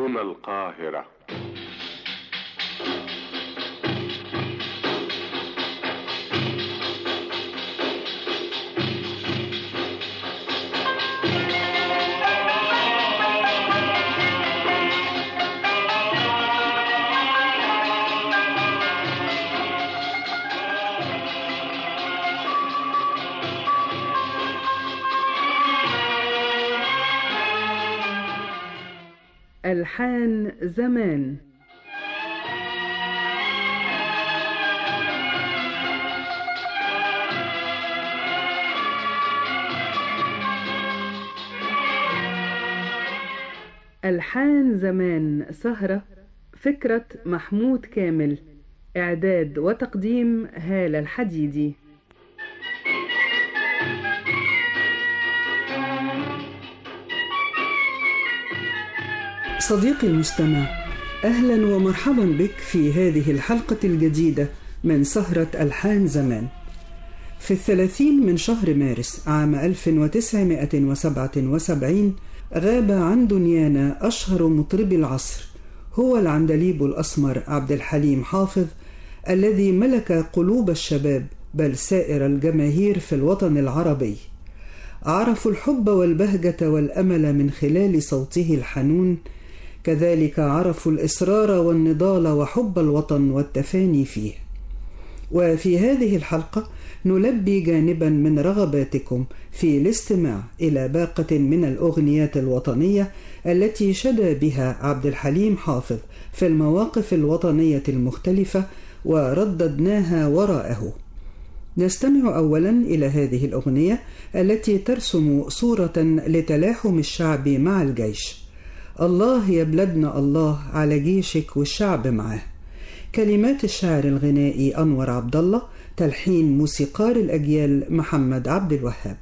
هنا القاهرة ألحان زمان ألحان زمان سهرة فكرة محمود كامل إعداد وتقديم هالة الحديدي صديقي المستمع اهلا ومرحبا بك في هذه الحلقه الجديده من سهره الحان زمان في الثلاثين من شهر مارس عام 1977 غاب عن دنيانا أشهر مطربي العصر هو العندليب الأسمر عبد الحليم حافظ الذي ملك قلوب الشباب بل سائر الجماهير في الوطن العربي عرفوا الحب والبهجة والأمل من خلال صوته الحنون كذلك عرفوا الإصرار والنضال وحب الوطن والتفاني فيه وفي هذه الحلقة نلبي جانبا من رغباتكم في الاستماع إلى باقة من الأغنيات الوطنية التي شدى بها عبد الحليم حافظ في المواقف الوطنية المختلفة ورددناها وراءه نستمع أولا إلى هذه الأغنية التي ترسم صورة لتلاحم الشعب مع الجيش الله يا بلادنا الله على جيشك والشعب معاه كلمات الشاعر الغنائي أنور عبد الله تلحين موسيقار الأجيال محمد عبد الوهاب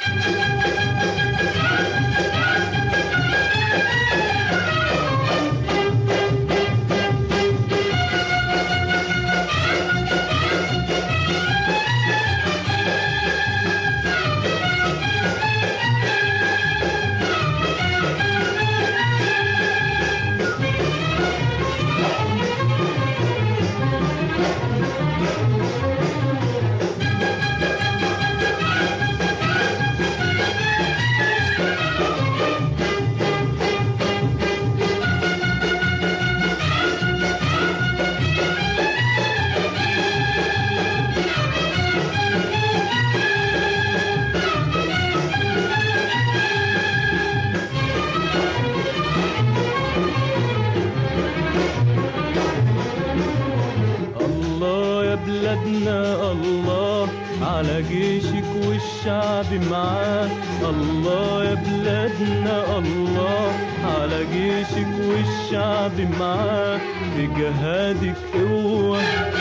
الله يا بلادنا الله على جيشك والشعب معاه الله يا بلادنا الله على جيشك والشعب معاه في جهادك قوة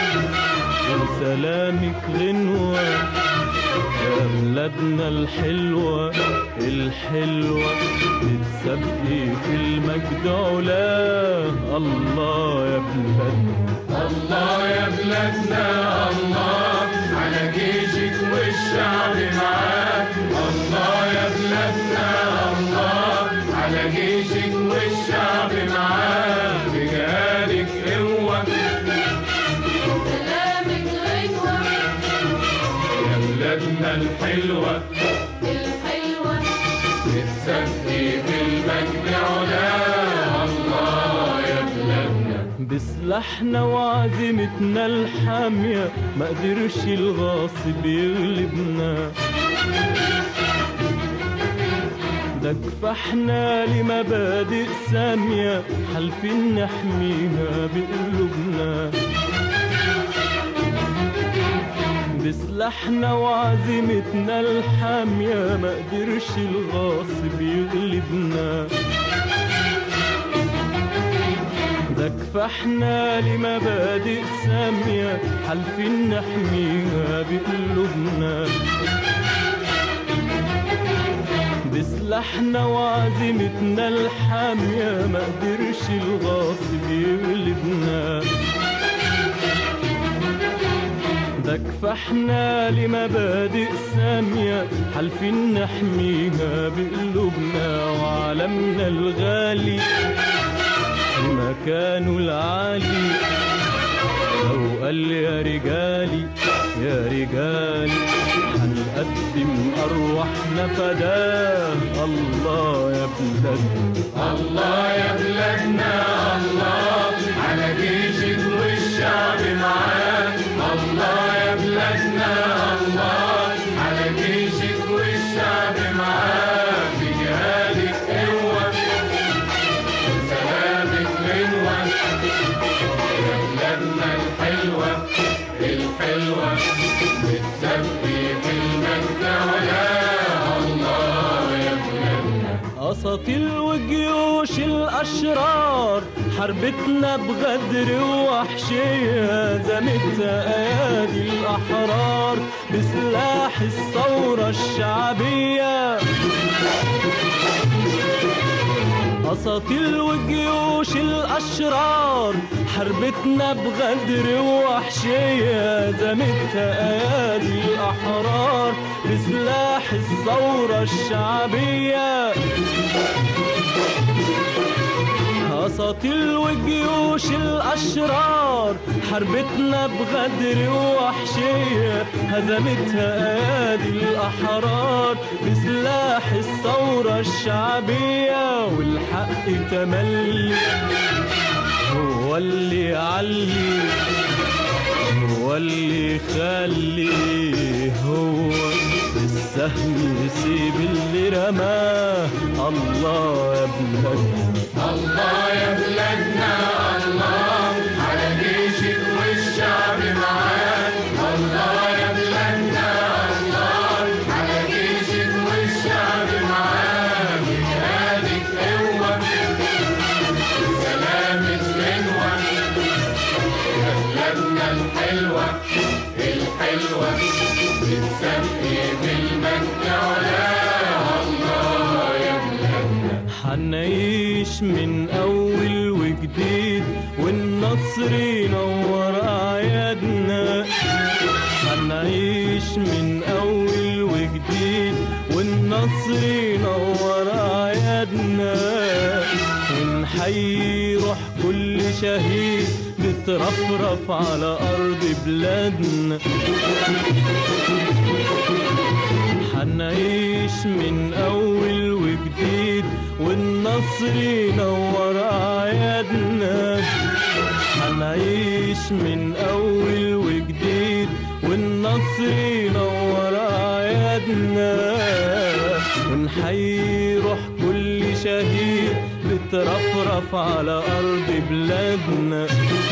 وسلامك غنوة يا بلادنا الحلوة الحلوة بتسبقي في المجد علاه الله يا بلادنا الله يا بلادنا الله على جيشك والشعب معاك الله يا بلادنا الله على جيشك والشعب معاك بجهادك قوة سلامك غنوة يا بلادنا الحلوة الحلوة بتسبي في المجد علا الله يا بلادنا بسلاحنا وعزيمتنا الحامية ما قدرش الغاصب يغلبنا ده كفاحنا لمبادئ سامية حالفين نحميها بقلوبنا بسلاحنا وعزيمتنا الحامية ما قدرش الغاصب يغلبنا ده كفاحنا لمبادئ سامية حالفين نحميها بقلوبنا بسلاحنا وعزيمتنا الحامية ما قدرش الغاصب يغلبنا ده كفاحنا لمبادئ سامية حالفين نحميها بقلوبنا وعالمنا الغالي في مكانه العالي لو قال يا رجالي يا رجالي هنقدم أرواحنا فداه الله يا بلادنا الله يا بلادنا الله على جيشك والشعب معاك الله يا بلادنا الله على جيشك والشعب معاك بجهادك قوة وسلامك غنوة يا بلادنا الحلوة الحلوة بتسبح المجد ولا الله يا بلادنا أساطيل وجيوش الأشرار حربتنا بغدر ووحشية زمت أيادي الأحرار بسلاح الثورة الشعبية أساطيل وجيوش الأشرار حربتنا بغدر ووحشية زمت أيادي الأحرار بسلاح الثورة الشعبية أساطيل وجيوش الأشرار حربتنا بغدر ووحشية هزمتها أيادي الأحرار بسلاح الثورة الشعبية والحق تملي هو اللي يعلي هو اللي يخلي هو السهم يسيب اللي رماه الله يا بلادنا الله يا بلادنا الله على جيشك والشعب معاك الله يا بلادنا الله على جيشك والشعب معاك بجهادك قوة سلامك غنوة يا بلادنا الحلوة الحلوة بتسقي بالمجد علاها الله يا بلادنا حنعيش من أول وجديد والنصر ينور أعيادنا حنعيش من أول وجديد والنصر ينور أعيادنا ونحيي روح كل شهيد بترفرف على أرض بلادنا حنعيش من أول وجديد والنصر ينور أعيادنا حنعيش من أول وجديد والنصر ينور أعيادنا ونحيي روح كل شهيد بترفرف على أرض بلادنا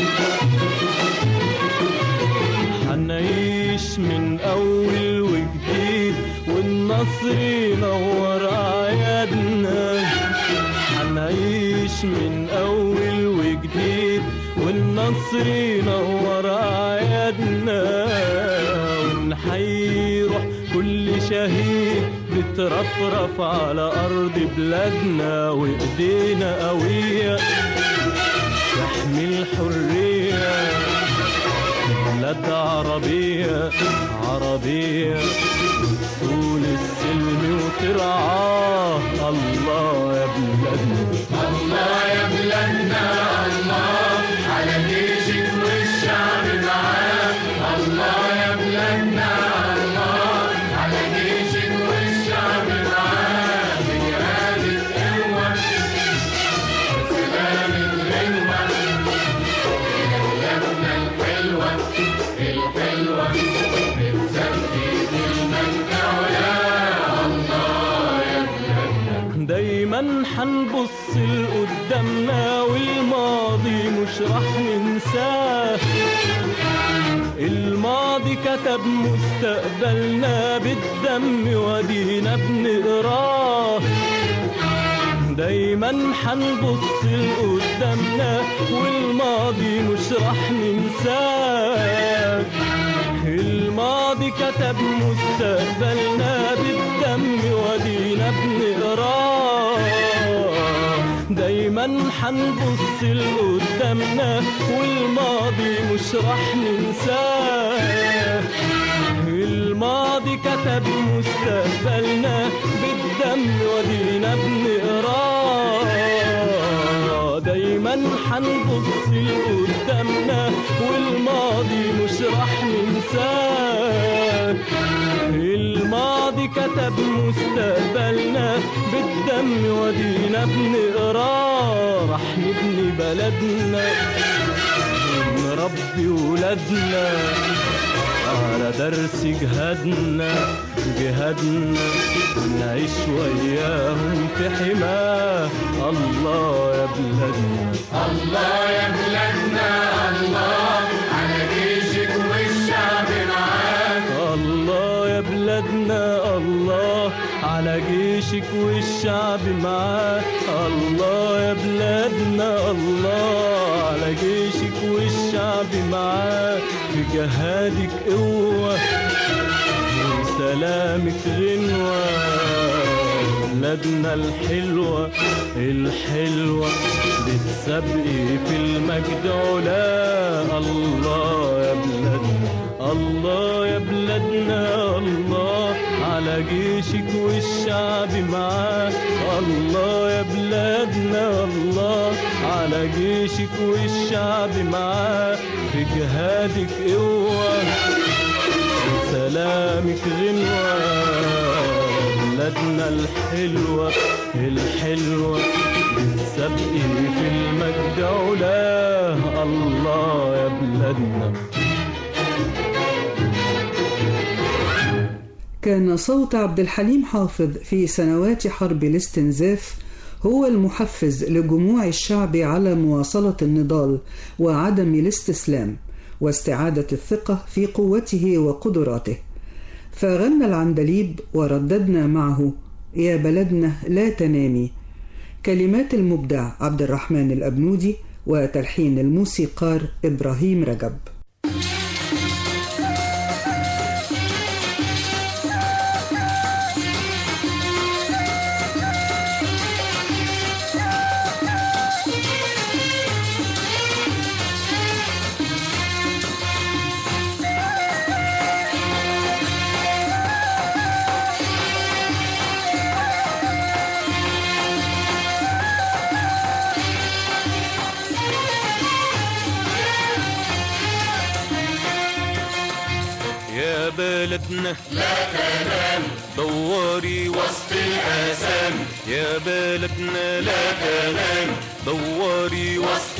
حنعيش من أول وجديد والنصر ينور أعيادنا حنعيش من أول وجديد والنصر ينور أعيادنا ونحيي روح كل شهيد بترفرف على أرض بلادنا وإيدينا قوية تحمي الحرية بلاد عربية عربية وتصول السلم وترعاه الله يا بلادنا الله يا بلادنا الله على جيشك والشعب معاك الله يا بلادنا الله على جيشك والشعب معاك بجهادك قوة سلامك غنوة يا بلادنا الحلوة الحلوة بتسقي المجد علاها الله يا بلادنا دايما حنبص لقدامنا والماضي مش راح ننساه الماضي كتب مستقبلنا بالدم ودينا بنقراه دايما حنبص لقدامنا والماضي مش راح ننساه الماضي كتب مستقبلنا بالدم ودينا بنقراه دايما حنبص لقدامنا والماضي مش راح ننساه الماضي كتب مستقبلنا بالدم ودينا بنقراه دايما دايما حنبص لقدامنا والماضي مش راح ننساه الماضي كتب مستقبلنا بالدم ودينا بنقراه راح نبني بلدنا نربي ولادنا على درس جهادنا جهادنا نعيش وياهم في حماه الله يا بلادنا الله يا بلادنا الله على جيشك والشعب معاك الله يا بلادنا الله على جيشك والشعب معاك الله يا بلادنا الله على جيشك والشعب معاك في جهادك قوة وسلامك غنوة بلادنا الحلوة الحلوة بتسابقي في المجد علا الله يا بلادنا الله يا بلادنا الله على جيشك والشعب معاك الله يا بلادنا الله على جيشك والشعب معاك في جهادك قوة وسلامك غنوة بلادنا الحلوة الحلوة بتسابقي في المجد علا الله يا بلادنا كان صوت عبد الحليم حافظ في سنوات حرب الاستنزاف هو المحفز لجموع الشعب على مواصلة النضال وعدم الاستسلام واستعادة الثقة في قوته وقدراته فغنى العندليب ورددنا معه يا بلدنا لا تنامي كلمات المبدع عبد الرحمن الأبنودي وتلحين الموسيقار إبراهيم رجب يا بلدنا لا تنام دوري وسط الآثام يا بلدنا لا تنام دوري وسط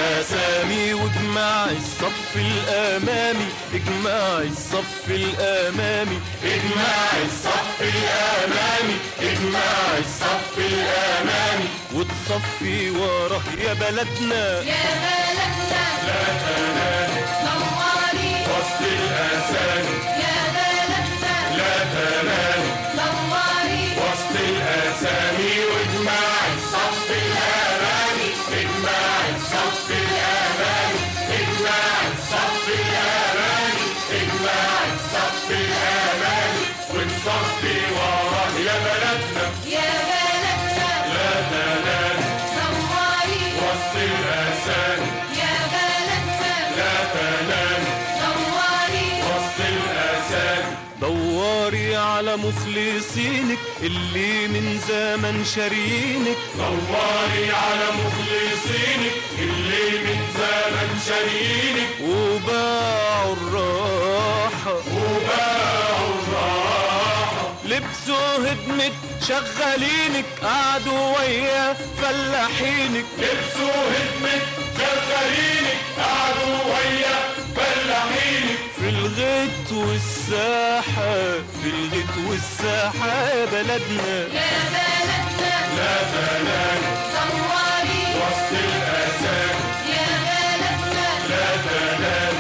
الآثام واجمعي الصف الأمامي اجمعي الصف الأمامي اجمعي الصف الأمامي اجمعي الصف الأمامي وتصفي وراه يا بلدنا يا بلدنا لا تنام نوري وسط الآثام يا بلدنا لا تنام نوري وسط الأسامي واجمع الصف الأمامي اجمع الصف الأمامي اجمع الصف الأمامي اجمع الصف الأمامي وتصفي وراه يا بلدنا يا بلدنا لا تنام نوري وسط الأسامي يا بلدنا لا تنام نوري وسط الأسامي دوري على مخلصينك اللي من زمن شارينك دوري على مخلصينك اللي من زمن شارينك وباعوا الراحة وباعوا الراحة لبسوا هدمة شغالينك قعدوا ويا فلاحينك لبسوا هدمة شغالينك قعدوا ويا فلاحينك في الغيط والساحة في الغيط والساحة يا بلدنا يا بلدنا لا تنام نوري وسط الأسام يا بلدنا لا تنام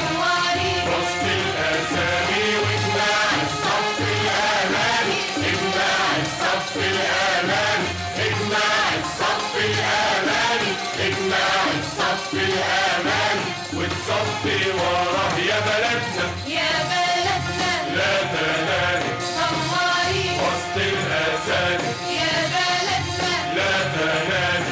نوري وسط الأسامي واجمع الصف الأمامي اجمع الصف الأمامي اجمع الصف الأمامي اجمع الصف الأمامي وتصفي وراه يا بلدنا يا بلدنا لا تنام نوري وسط الأسامي يا بلدنا لا تنام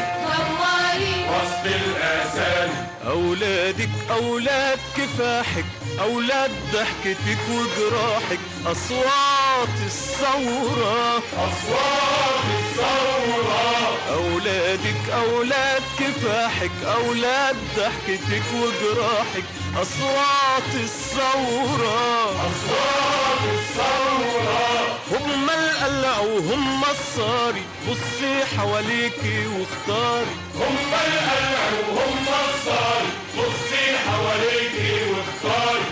نوري وسط الأسامي أولادك أولاد كفاحك أولاد ضحكتك وجراحك أصوات الثورة أصوات الثورة أولادك أولاد كفاحك أولاد ضحكتك وجراحك أصوات الثورة أصوات الثورة هم القلع وهم الصاري بصي حواليكي واختاري هم القلع وهم الصار بصي حواليكي واختاري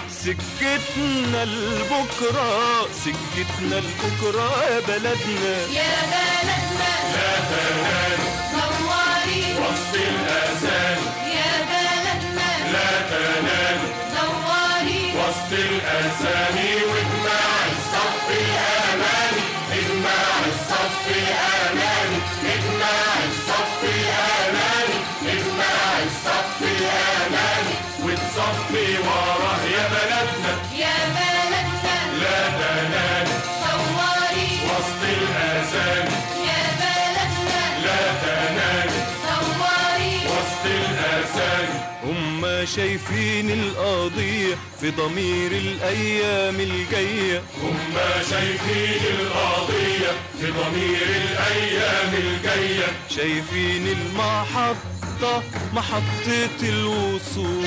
سكتنا لبكرة سكتنا لبكرة يا بلدنا يا بلدنا لا تنام نوري وسط الأذان يا بلدنا لا تنام نوري وسط الأذان واجمع الصف الأمامي اجمع الصف الأمامي اجمع الصف الأمامي اجمع الصف الأمامي وتصفي وراه يا بلدنا يا بلدنا لا تنام نوري وسط الأذان يا بلدنا لا تنام نوري وسط الأذان هم شايفين القضية في ضمير الأيام الجاية هم شايفين القضية في ضمير الأيام الجاية شايفين المحطة محطة الوصول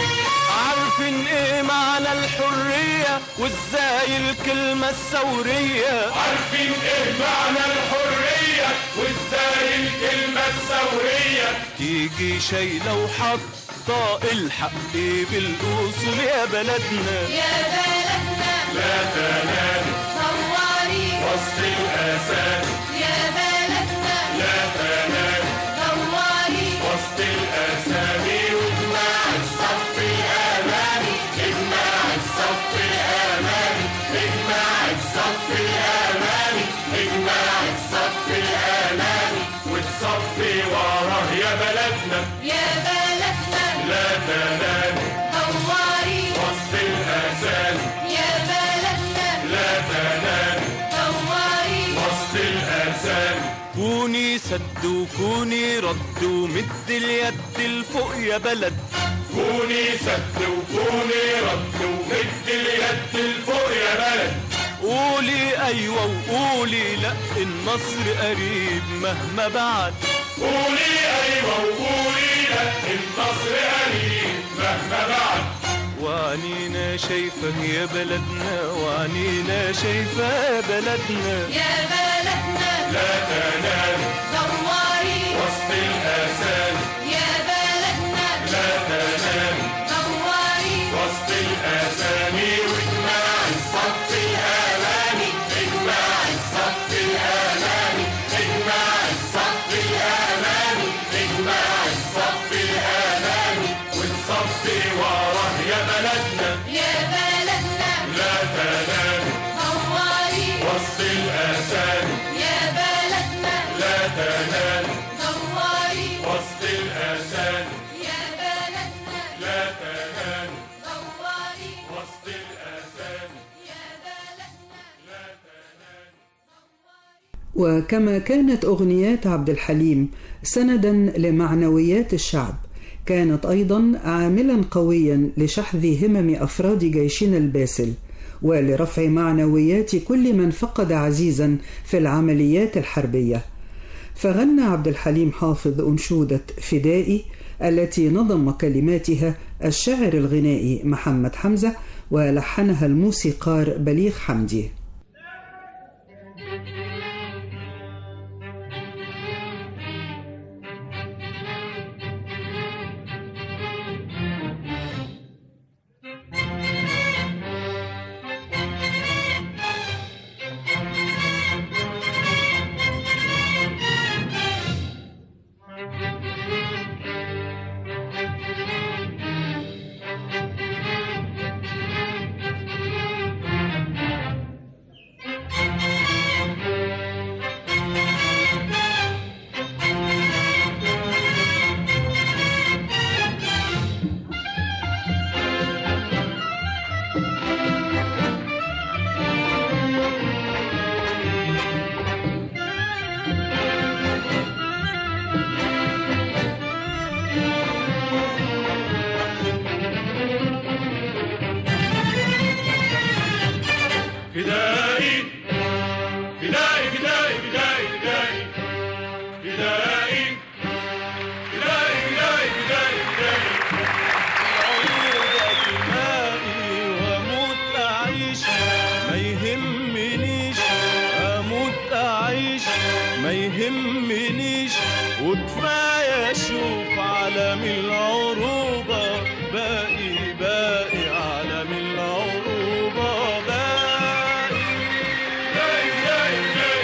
عارفين ايه معنى الحرية وازاي الكلمة الثورية عارفين ايه معنى الحرية وازاي الكلمة الثورية تيجي شايلة وحاطة الحق بالأصول يا بلدنا يا بلدنا لا تنام نوري وسط الأسان يا بلدنا لا تنام نوري وسط الأسامي واجمع الصف الأمامي اجمع الصف الأمامي اجمع الصف الأمامي اجمع الصف الأمامي وتصفي وراه يا بلدنا يا بلدنا لا تنام نوري وسط الأذان يا بلدنا لا تنام نوري وسط الأذان كوني سد وكوني رد ومد اليد لفوق يا بلد كوني سد وكوني رد ومد اليد لفوق يا بلد قولي ايوه وقولي لا النصر قريب مهما بعد قولي ايوه وقولي لا النصر قريب مهما بعد وعنينا شايفة يا بلدنا وعنينا شايفة يا بلدنا يا بلدنا لا تنام نوري وسط الاسان يا بلدنا لا تنام نوري وسط الاسامي واجمع الصف الامامي اجمع الصف الامامي اجمع الصف الامامي اجمع الصف الامامي وتصفي وراه يا بلدنا يا بلدنا لا تنام نوري وسط الاسامي يا بلدنا لا تنام نوري وسط الاسامي يا بلدنا لا تنام نوري وسط الاسامي يا بلدنا وكما كانت أغنيات عبد الحليم سندا لمعنويات الشعب كانت أيضا عاملا قويا لشحذ همم أفراد جيشنا الباسل ولرفع معنويات كل من فقد عزيزا في العمليات الحربية فغنى عبد الحليم حافظ أنشودة فدائي التي نظم كلماتها الشاعر الغنائي محمد حمزة ولحنها الموسيقار بليغ حمدي عالم العروبة باقي باقي عالم العروبة باقي فدائي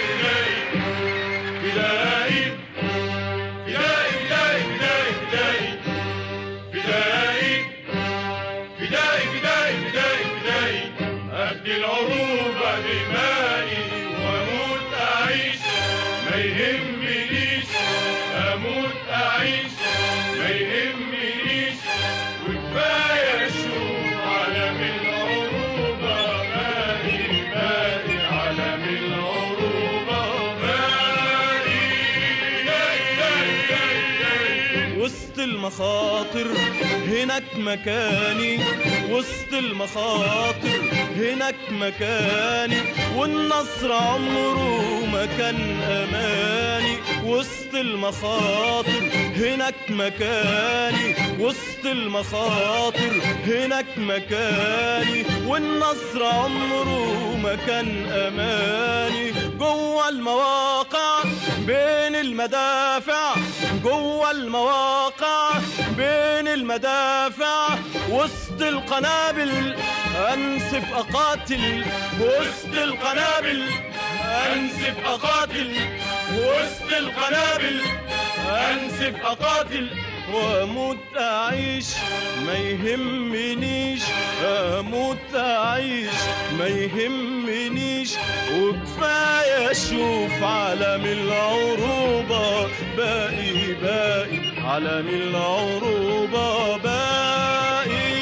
فدائي فدائي فدائي فدائي فدائي فدائي فدائي فدائي أبدي العروبة دمائي وأموت أعيش ما يهمنيش أموت أعيش ما يهمنيش وكفاية أشوف عالم العروبة باقي باقي عالم العروبة باقي باقي باقي باقي وسط المخاطر هناك مكاني وسط المخاطر هناك مكاني والنصر عمره ما كان اماني وسط المخاطر هناك مكاني وسط المخاطر هناك مكاني والنصر عمره ما كان اماني جوه المواقع بين المدافع جوه المواقع بين المدافع وسط القنابل انسف اقاتل وسط القنابل انسف اقاتل وسط القنابل انسف اقاتل واموت اعيش ما يهمنيش اموت اعيش ما يهمنيش وكفايه اشوف عالم العروبه باقي باقي عالم العروبه باقي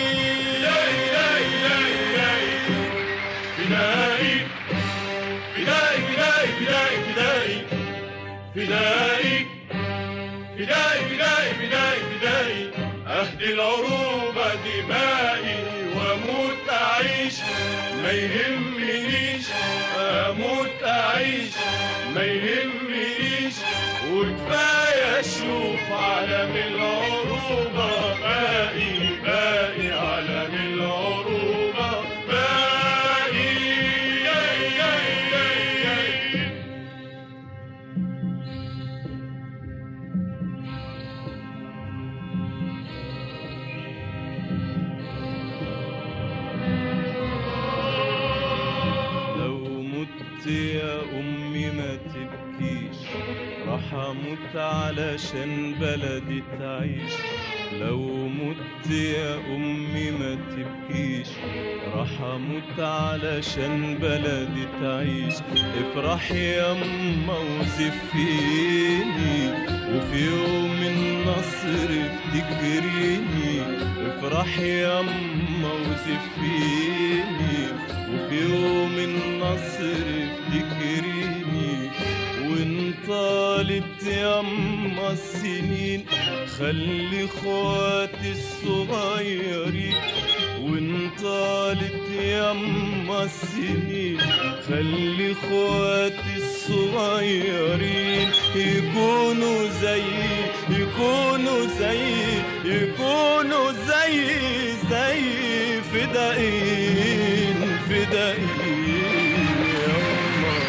فدائي فدائي فدائي فدائي فدائي فدائي فدائي فدائي فدائي فدائي أهدي العروبة دمائي وأموت أعيش ما يهمنيش أموت أعيش ما يهمنيش وكفاية أشوف عالم العروبة باقي باقي عالم العروبة باقي لو مت يا أمي ما تبكيش راح أموت علشان بلدي تعيش لو مت يا أمي ما تبكيش راح أموت علشان بلدي تعيش افرح يا أما وزفيني وفي يوم النصر افتكريني افرح يا أما وزفيني وفي يوم النصر افتكريني وان طالت يما السنين خلي اخواتي الصغيرين وان طالت يما السنين خلي اخواتي الصغيرين يكونوا زي يكونوا زي يكونوا زي زي فدائين فدائين يما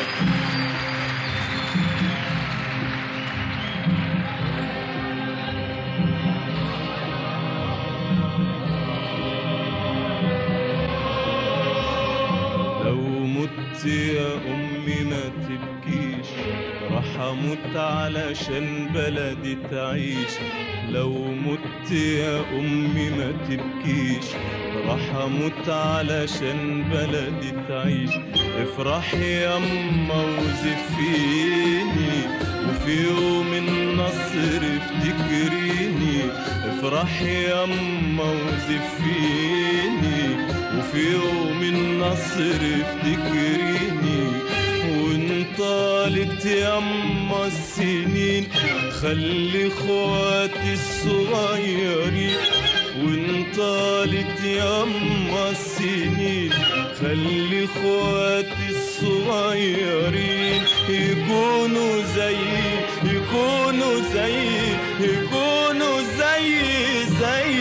لو مت يا أمي ما تبكيش راح أموت علشان بلدي تعيش لو مت يا أمي ما تبكيش راح أموت علشان بلدي تعيش افرحي يما وزفيني وفي يوم النصر افتكريني افرحي يما وزفيني وفي يوم النصر افتكريني وان طالت يما السنين خلي اخواتي الصغيرين وان طالت يما السنين خلي اخواتي الصغيرين يكونوا زي يكونوا زي يكونوا زي زي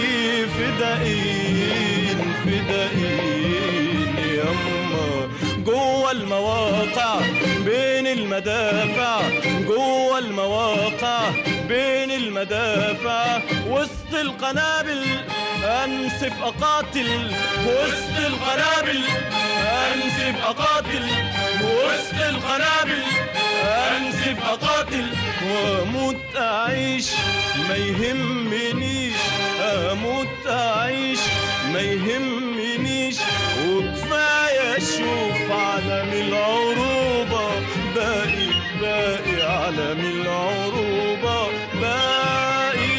فدائين فدائين يما جوه المواقع بين المدافع جوه المواقع بين المدافع وسط القنابل انسب اقاتل وسط القنابل انسب اقاتل وسط القنابل انسب اقاتل واموت اعيش ما يهمنيش اموت اعيش ما يهمنيش وكفايه اشوف علم العروبه باقي باقي علم العروبه باقي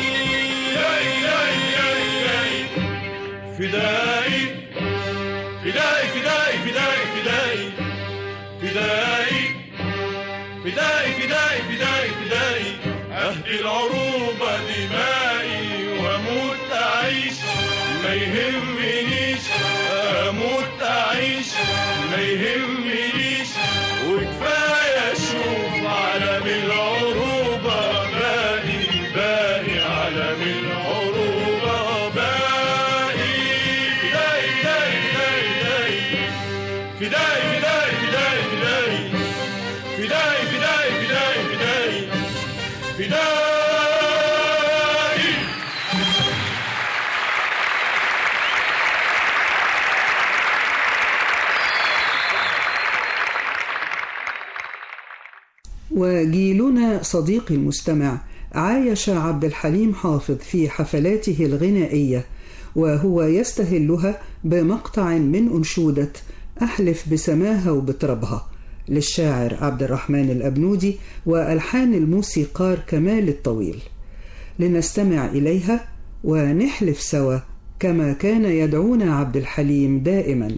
فدائي فدائي فدائي فدائي فدائي فدائي فدائي فدائي فدائي فدائي أهدي العروبة دمائي وأموت أعيش ما يهمنيش أموت أعيش ما يهمنيش وكفاية أشوف علم العروبة باقي باقي علم العروبة باقي فدائي فدائي فدائي فدائي فدائي فدائي فدائي فدائي فدائي فدائي فدائي فدائي وجيلنا صديقي المستمع عايش عبد الحليم حافظ في حفلاته الغنائيه وهو يستهلها بمقطع من انشوده احلف بسماها وبتربها للشاعر عبد الرحمن الابنودي والحان الموسيقار كمال الطويل لنستمع اليها ونحلف سوا كما كان يدعونا عبد الحليم دائما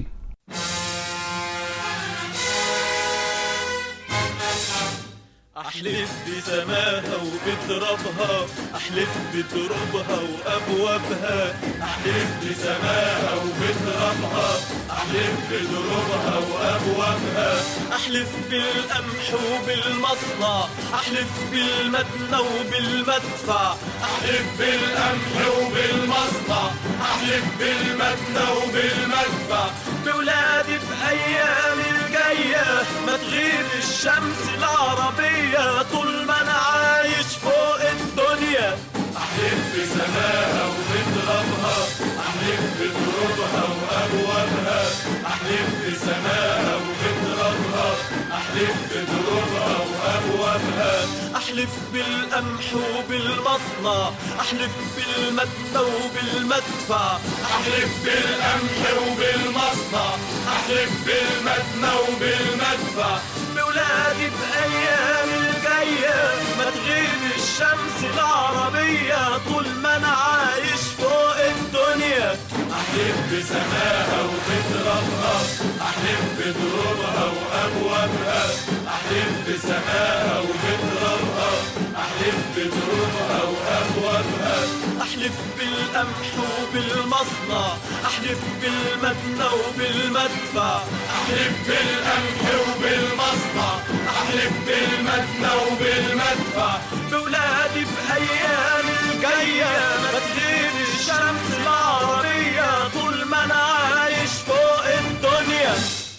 احلف بسماها وبترابها احلف بترابها وابوابها احلف بسماها وبترابها احلف بدروبها وابوابها احلف بالقمح وبالمصنع احلف بالمدنى وبالمدفع احلف بالقمح وبالمصنع احلف بالمدنى وبالمدفع بولادي بايام الجايه ما تغيب الشمس العربيه طول ما انا عايش فوق الدنيا احلف بسماها وبترابها احلف بدروبها وابوابها احلف بسماها وبترابها احلف بدروبها وابوابها احلف بالقمح وبالمصنع احلف بالمدنى وبالمدفع احلف بالقمح وبالمصنع احلف بالمدنى وبالمدفع بولادي بايام الجايه ما تغيب الشمس العربيه طول ما انا عايش فوق الدنيا احلف بسماها وبترابها احلف بدروبها وابوابها احلف بسماها وبترابها احلف بدروبها وابوابها احلف بالقمح وبالمصنع احلف بالمدنى وبالمدفع احلف بالقمح وبالمصنع احلف بالمدنى وبالمدفع بولادي بايام الجايه ما تغيب الشمس العربيه طول ما انا عايش فوق الدنيا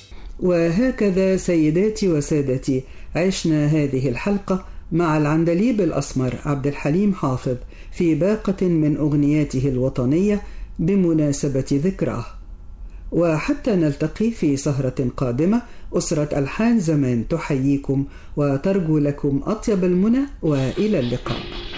وهكذا سيداتي وسادتي عشنا هذه الحلقة مع العندليب الأسمر عبد الحليم حافظ في باقة من أغنياته الوطنية بمناسبة ذكراه وحتى نلتقي في سهرة قادمة أسرة ألحان زمان تحييكم وترجو لكم أطيب المنى وإلى اللقاء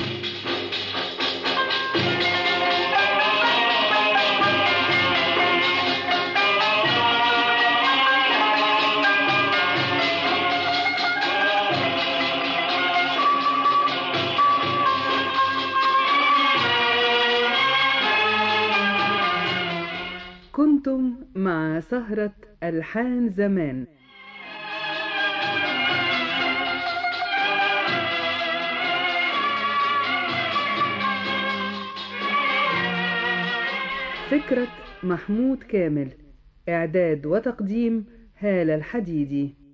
كنتم مع سهرة ألحان زمان فكرة محمود كامل إعداد وتقديم هالة الحديدي